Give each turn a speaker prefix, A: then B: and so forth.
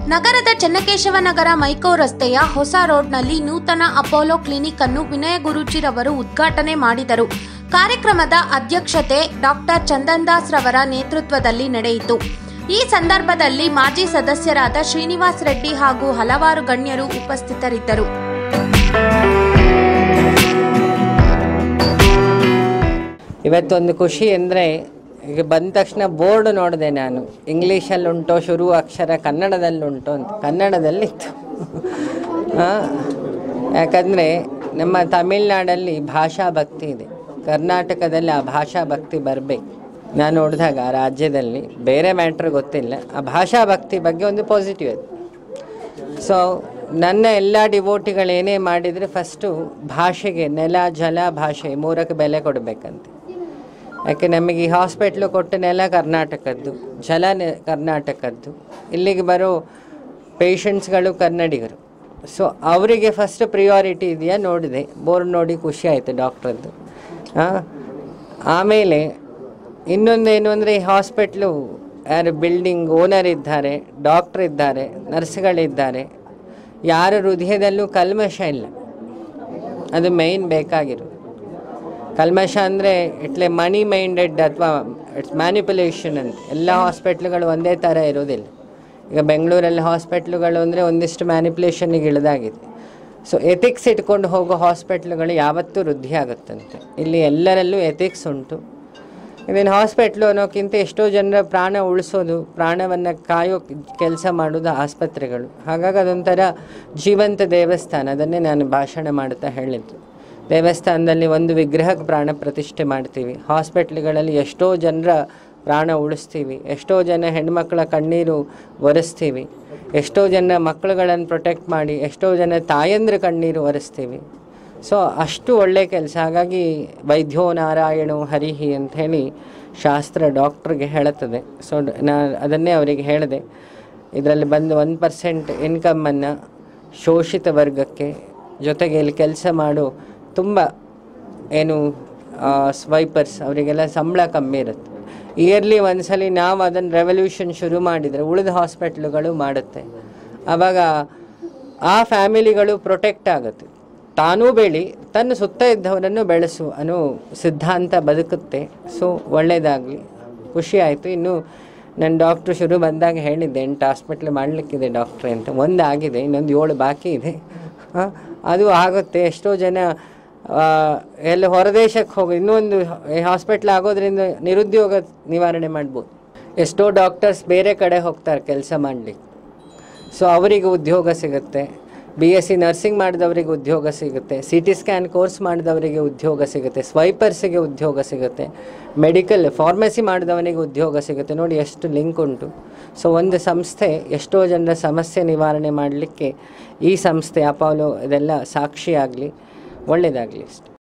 A: ನಗರದ ಚನ್ನಕೇಶವ ನಗರ ಮೈಕೋ ರಸ್ತೆಯ ಹೊಸ ರೋಡ್ನಲ್ಲಿ ನೂತನ ಅಪೋಲೋ ಕ್ಲಿನಿಕ್ ಅನ್ನು ವಿನಯ ಗುರೂಜಿರವರು ಉದ್ಘಾಟನೆ ಮಾಡಿದರು ಕಾರ್ಯಕ್ರಮದ ಅಧ್ಯಕ್ಷತೆ ಡಾಕ್ಟರ್ ಚಂದನ್ ದಾಸ್ ರವರ ನೇತೃತ್ವದಲ್ಲಿ ನಡೆಯಿತು ಈ ಸಂದರ್ಭದಲ್ಲಿ ಮಾಜಿ ಸದಸ್ಯರಾದ ಶ್ರೀನಿವಾಸ್ ರೆಡ್ಡಿ ಹಾಗೂ ಹಲವಾರು ಗಣ್ಯರು ಉಪಸ್ಥಿತರಿದ್ದರು
B: ಇವತ್ತೊಂದು ಖುಷಿ ಅಂದರೆ ಈಗ ಬಂದ ತಕ್ಷಣ ಬೋರ್ಡ್ ನೋಡಿದೆ ನಾನು ಇಂಗ್ಲೀಷಲ್ಲಿ ಉಂಟೋ ಶುರು ಅಕ್ಷರ ಕನ್ನಡದಲ್ಲಿ ಉಂಟು ಅಂತ ಕನ್ನಡದಲ್ಲಿತ್ತು ಆ, ಯಾಕಂದರೆ ನಮ್ಮ ತಮಿಳ್ನಾಡಲ್ಲಿ ಭಾಷಾ ಭಕ್ತಿ ಇದೆ ಕರ್ನಾಟಕದಲ್ಲಿ ಆ ಭಾಷಾ ಭಕ್ತಿ ಬರಬೇಕು ನಾನು ನೋಡಿದಾಗ ಆ ರಾಜ್ಯದಲ್ಲಿ ಬೇರೆ ಮ್ಯಾಟ್ರ್ ಗೊತ್ತಿಲ್ಲ ಆ ಭಾಷಾ ಭಕ್ತಿ ಬಗ್ಗೆ ಒಂದು ಪಾಸಿಟಿವ್ ಅದು ಸೊ ನನ್ನ ಎಲ್ಲ ಡಿವೋಟಿಗಳು ಏನೇ ಮಾಡಿದರೆ ಫಸ್ಟು ಭಾಷೆಗೆ ನೆಲ ಜಲ ಭಾಷೆ ಮೂರಕ್ಕೆ ಬೆಲೆ ಕೊಡಬೇಕಂತೆ ಯಾಕೆ ನಮಗೆ ಈ ಹಾಸ್ಪಿಟ್ಲು ಕೊಟ್ಟ ನೆಲ ಕರ್ನಾಟಕದ್ದು ಜಲ ನೆ ಕರ್ನಾಟಕದ್ದು ಇಲ್ಲಿಗೆ ಬರೋ ಪೇಷಂಟ್ಸ್ಗಳು ಕನ್ನಡಿಗರು ಸೊ ಅವರಿಗೆ ಫಸ್ಟ್ ಪ್ರಿಯಾರಿಟಿ ಇದೆಯಾ ನೋಡಿದೆ ಬೋರ್ಡ್ ನೋಡಿ ಖುಷಿ ಆಯಿತು ಡಾಕ್ಟ್ರದ್ದು ಆಮೇಲೆ ಇನ್ನೊಂದೇನು ಅಂದರೆ ಈ ಹಾಸ್ಪಿಟ್ಲು ಯಾರು ಬಿಲ್ಡಿಂಗ್ ಓನರ್ ಇದ್ದಾರೆ ಡಾಕ್ಟ್ರ್ ಇದ್ದಾರೆ ನರ್ಸ್ಗಳಿದ್ದಾರೆ ಯಾರ ಹೃದಯದಲ್ಲೂ ಕಲ್ಮಶ ಇಲ್ಲ ಅದು ಮೇಯ್ನ್ ಬೇಕಾಗಿರೋದು ಕಲ್ಮಶ ಅಂದರೆ ಇಟ್ಲೆ ಮನಿ ಮೈಂಡೆಡ್ ಅಥವಾ ಇಟ್ಸ್ ಮ್ಯಾನಿಪುಲೇಷನ್ ಅಂತ ಎಲ್ಲ ಹಾಸ್ಪಿಟ್ಲುಗಳು ಒಂದೇ ಥರ ಇರೋದಿಲ್ಲ ಈಗ ಬೆಂಗಳೂರಲ್ಲಿ ಹಾಸ್ಪಿಟ್ಲುಗಳು ಅಂದರೆ ಒಂದಿಷ್ಟು ಮ್ಯಾನಿಪುಲೇಷನ್ನಿಗೆ ಇಳಿದಾಗಿದೆ ಸೊ ಎಥಿಕ್ಸ್ ಇಟ್ಕೊಂಡು ಹೋಗೋ ಹಾಸ್ಪಿಟ್ಲುಗಳು ಯಾವತ್ತೂ ವೃದ್ಧಿ ಆಗುತ್ತಂತೆ ಇಲ್ಲಿ ಎಲ್ಲರಲ್ಲೂ ಎಥಿಕ್ಸ್ ಉಂಟು ಇದೇನು ಹಾಸ್ಪಿಟ್ಲು ಅನ್ನೋಕ್ಕಿಂತ ಎಷ್ಟೋ ಜನರ ಪ್ರಾಣ ಉಳಿಸೋದು ಪ್ರಾಣವನ್ನು ಕಾಯೋ ಕೆಲಸ ಮಾಡೋದು ಆಸ್ಪತ್ರೆಗಳು ಹಾಗಾಗಿ ಅದೊಂಥರ ಜೀವಂತ ದೇವಸ್ಥಾನ ಅದನ್ನೇ ನಾನು ಭಾಷಣ ಮಾಡುತ್ತಾ ಹೇಳಿದ್ದು ದೇವಸ್ಥಾನದಲ್ಲಿ ಒಂದು ವಿಗ್ರಹಕ್ಕೆ ಪ್ರಾಣ ಪ್ರತಿಷ್ಠೆ ಮಾಡ್ತೀವಿ ಹಾಸ್ಪಿಟ್ಲ್ಗಳಲ್ಲಿ ಎಷ್ಟೋ ಜನರ ಪ್ರಾಣ ಉಳಿಸ್ತೀವಿ ಎಷ್ಟೋ ಜನ ಹೆಣ್ಮಕ್ಳ ಕಣ್ಣೀರು ಒರೆಸ್ತೀವಿ ಎಷ್ಟೋ ಜನ ಮಕ್ಕಳುಗಳನ್ನು ಪ್ರೊಟೆಕ್ಟ್ ಮಾಡಿ ಎಷ್ಟೋ ಜನ ತಾಯಂದ್ರ ಕಣ್ಣೀರು ಒರೆಸ್ತೀವಿ ಸೊ ಅಷ್ಟು ಒಳ್ಳೆಯ ಕೆಲಸ ಹಾಗಾಗಿ ವೈದ್ಯೋ ನಾರಾಯಣೋ ಹರಿಹಿ ಅಂತ ಹೇಳಿ ಶಾಸ್ತ್ರ ಡಾಕ್ಟ್ರಿಗೆ ಹೇಳುತ್ತದೆ ಸೊ ನಾ ಅದನ್ನೇ ಅವರಿಗೆ ಹೇಳಿದೆ ಇದರಲ್ಲಿ ಬಂದು ಒನ್ ಪರ್ಸೆಂಟ್ ಇನ್ಕಮನ್ನು ಶೋಷಿತ ವರ್ಗಕ್ಕೆ ಜೊತೆಗೆ ಇಲ್ಲಿ ಕೆಲಸ ಮಾಡು ತುಂಬ ಏನು ಸ್ವೈಪರ್ಸ್ ಅವರಿಗೆಲ್ಲ ಸಂಬಳ ಕಮ್ಮಿ ಇರುತ್ತೆ ಇಯರ್ಲಿ ಒಂದ್ಸಲಿ ನಾವು ಅದನ್ನು ರೆವಲ್ಯೂಷನ್ ಶುರು ಮಾಡಿದರೆ ಉಳಿದ ಹಾಸ್ಪಿಟ್ಲುಗಳು ಮಾಡುತ್ತೆ ಆವಾಗ ಆ ಫ್ಯಾಮಿಲಿಗಳು ಪ್ರೊಟೆಕ್ಟ್ ಆಗುತ್ತೆ ತಾನೂ ಬೆಳಿ ತನ್ನ ಸುತ್ತ ಇದ್ದವರನ್ನು ಬೆಳೆಸು ಅನ್ನೋ ಸಿದ್ಧಾಂತ ಬದುಕುತ್ತೆ ಸೊ ಒಳ್ಳೆಯದಾಗಲಿ ಖುಷಿ ಆಯಿತು ಇನ್ನು ನನ್ನ ಡಾಕ್ಟ್ರು ಶುರು ಬಂದಾಗ ಹೇಳಿದ್ದೆ ಎಂಟು ಹಾಸ್ಪಿಟ್ಲ್ ಮಾಡಲಿಕ್ಕಿದೆ ಡಾಕ್ಟ್ರೆ ಅಂತ ಒಂದು ಆಗಿದೆ ಇನ್ನೊಂದು ಏಳು ಬಾಕಿ ಇದೆ ಆ, ಅದು ಆಗುತ್ತೆ ಎಷ್ಟೋ ಜನ ಆ, ಎಲ್ಲ ಹೊರದೇಶಕ್ಕೆ ಹೋಗಿ ಇನ್ನೊಂದು ಹಾಸ್ಪಿಟ್ಲ್ ಆಗೋದ್ರಿಂದ ನಿರುದ್ಯೋಗ ನಿವಾರಣೆ ಮಾಡ್ಬೋದು ಎಷ್ಟೋ ಡಾಕ್ಟರ್ಸ್ ಬೇರೆ ಕಡೆ ಹೋಗ್ತಾರೆ ಕೆಲಸ ಮಾಡಲಿಕ್ಕೆ ಸೊ ಅವರಿಗೆ ಉದ್ಯೋಗ ಸಿಗುತ್ತೆ ಬಿ ಎಸ್ ಸಿ ನರ್ಸಿಂಗ್ ಮಾಡಿದವರಿಗೆ ಉದ್ಯೋಗ ಸಿಗುತ್ತೆ ಸಿ ಟಿ ಸ್ಕ್ಯಾನ್ ಕೋರ್ಸ್ ಮಾಡಿದವರಿಗೆ ಉದ್ಯೋಗ ಸಿಗುತ್ತೆ ಸ್ವೈಪರ್ಸಿಗೆ ಉದ್ಯೋಗ ಸಿಗುತ್ತೆ ಮೆಡಿಕಲ್ ಫಾರ್ಮಸಿ ಮಾಡಿದವನಿಗೆ ಉದ್ಯೋಗ ಸಿಗುತ್ತೆ ನೋಡಿ ಎಷ್ಟು ಲಿಂಕ್ ಉಂಟು ಸೊ ಒಂದು ಸಂಸ್ಥೆ ಎಷ್ಟೋ ಜನರ ಸಮಸ್ಯೆ ನಿವಾರಣೆ ಮಾಡಲಿಕ್ಕೆ ಈ ಸಂಸ್ಥೆ ಅಪಾಲೋ ಇದೆಲ್ಲ ಸಾಕ್ಷಿಯಾಗಲಿ ಒಳ್ಳೆಯದಾಗಲಿ ಅಷ್ಟೆ